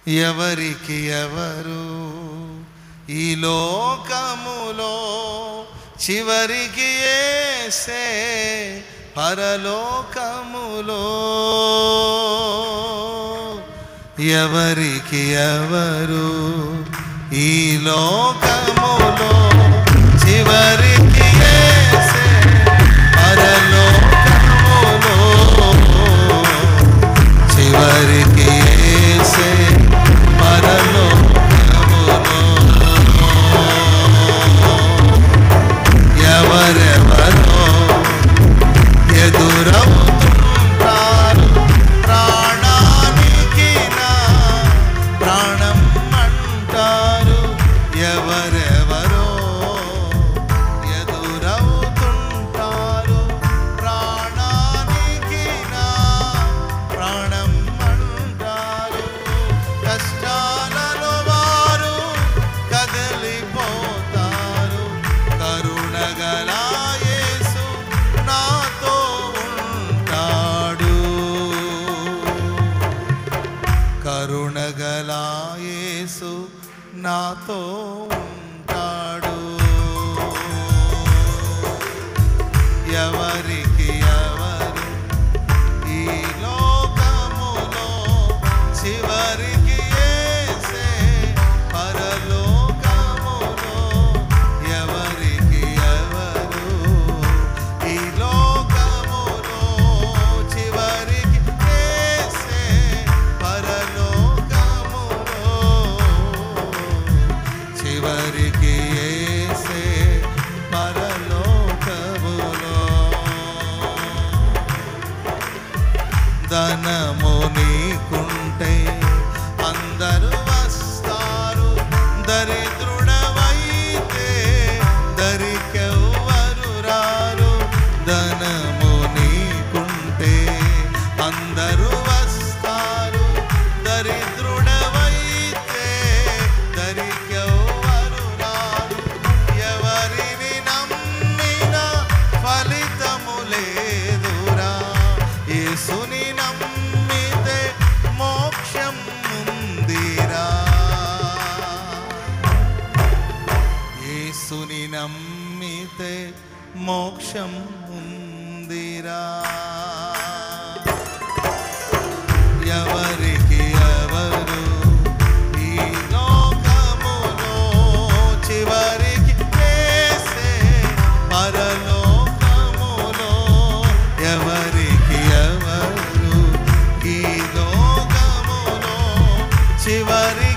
ఎవరికి ఎవరు ఈ లోకములో చివరికి ఏసే పరలోకములో ఎవరికి ఎవరు ఈ లోకములో చివరికి ఏసే పరలోకములో చివరికి ఏసే పరలోకములో ఎవరెవరో ఎదురవుతుంటారు ప్రాణానికి నా ప్రాణం అంటారు ఎవరెవరో ఎదురవుతుంటారు ప్రాణానికి నా ప్రాణం అంటారు కష్టాలలో వారు కదిలిపోతారు కరుణగల యేసు నాతో ఉంటాడు కరుణగల యేసు నాతో ఉంటాడు ఎవరికి ఎవరు ఈ లోకములో చివరికి యేసే పరలోకములో ఎవరికి ఎవరు ఈ లోకములో చివరికి యేసే పరలోకములో చివరికి యేసే పరలోకములో ధనము నీకుంటే అందరూ వస్తారు దరిద్రుడవైతే దరికెవ్వరు రారు ధనము నీకుంటే అందరూ వస్తారు దరిద్రుడవైతే దరికెవ్వరు రారు ఎవరిని నమ్మినా ఫలితము లేదురా యేసుని నమ్మితే మోక్షం ఉందిరా యేసుని నమ్మితే మోక్షం ఉందిరా ఎవరికి ఎవరు ఈ లోకములో చివరికి యేసే పరలోకములో ఎవరికి ఎవరు ఈ లోకములో చివరి